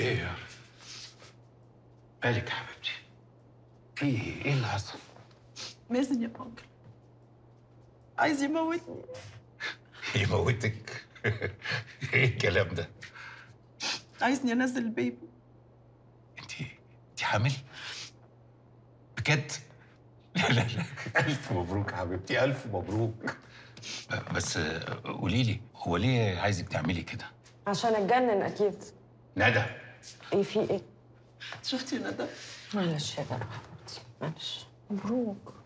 ايه مالك يا حبيبتي في ايه ايه اللي حصل مازن يا انكل عايز يموتني يموتك ايه الكلام ده عايزني انزل البيبي انت انت حامل بجد لا لا لا الف مبروك يا حبيبتي الف مبروك بس قولي لي هو ليه عايزك تعملي كده عشان اتجنن اكيد ندى ايه في ايه شفتي ندى معلش يا جماعه حبيبتي معلش مبروك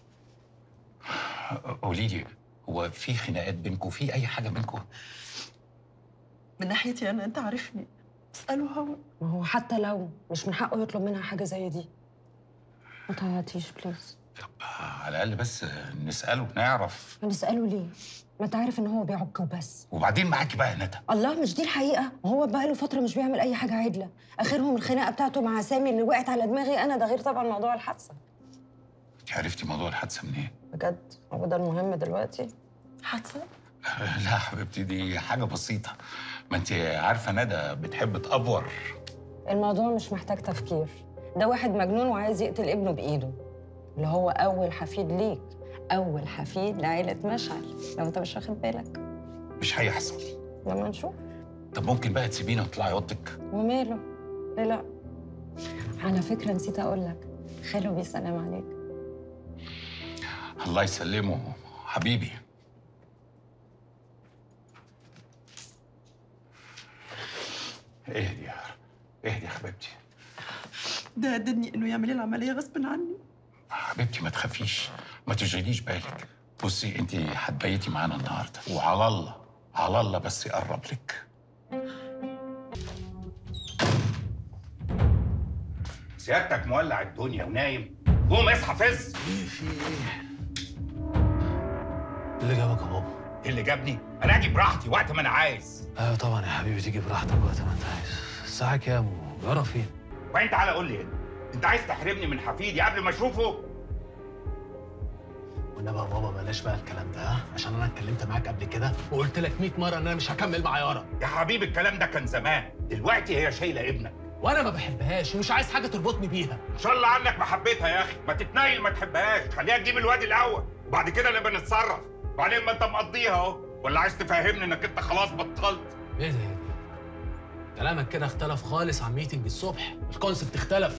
قولي لي هو في خناقات بينكم في اي حاجه بينكم من ناحيتي انا انت عارفني اساله هو ما هو حتى لو مش من حقه يطلب منها حاجه زي دي ما تعيطيش بليز طب على الاقل بس نساله نعرف نساله ليه ما انت عارف ان هو بيعك وبس وبعدين معاكي بقى يا ندى الله مش دي الحقيقه هو بقى له فتره مش بيعمل اي حاجه عدله اخرهم الخناقه بتاعته مع سامي اللي وقعت على دماغي انا ده غير طبعا موضوع الحادثه انت عرفتي موضوع الحادثه منين بجد هو ده المهم دلوقتي حادثه لا حبيبتي دي حاجه بسيطه ما انت عارفه ندى بتحب تأفور الموضوع مش محتاج تفكير ده واحد مجنون وعايز يقتل ابنه بايده اللي هو اول حفيد ليك اول حفيد لعيله مشعل لو انت مش واخد بالك مش هيحصل لما نشوف طب ممكن بقى تسيبينا وتطلعي اوضتك وماله ليه لا على فكره نسيت اقول لك خاله بيسلم عليك الله يسلمه حبيبي اهدي يا اهدي يا حبيبتي ده هددني انه يعمل لي العمليه غصب عني حبيبتي ما تخافيش ما تشغليش بالك بصي انت هتبيتي معانا النهارده وعلى الله على الله بس يقرب لك سيادتك مولع الدنيا ونايم قوم اصحى فز ايه في ايه؟ اللي جابك يا بابا؟ اللي جابني انا اجي براحتي وقت ما انا عايز ايوه طبعا يا حبيبي تيجي براحتك وقت ما انت عايز الساعة كام وجرى فين؟ وانت تعالى قول لي هنا انت عايز تحرمني من حفيدي قبل ما اشوفه والنبي يا بابا بلاش بقى الكلام ده ها؟ عشان انا اتكلمت معاك قبل كده وقلت لك 100 مرة ان انا مش هكمل مع يارا يا حبيبي الكلام ده كان زمان دلوقتي هي شايله ابنك وانا ما بحبهاش ومش عايز حاجة تربطني بيها ان شاء الله عنك ما حبيتها يا اخي ما تتنيل ما تحبهاش خليها تجيب الواد الاول وبعد كده نبقى نتصرف وبعدين ما انت مقضيها اهو ولا عايز تفهمني انك انت خلاص بطلت ايه ده يا ابني؟ كلامك كده اختلف خالص عن ميتنج الصبح الكونسبت اختلف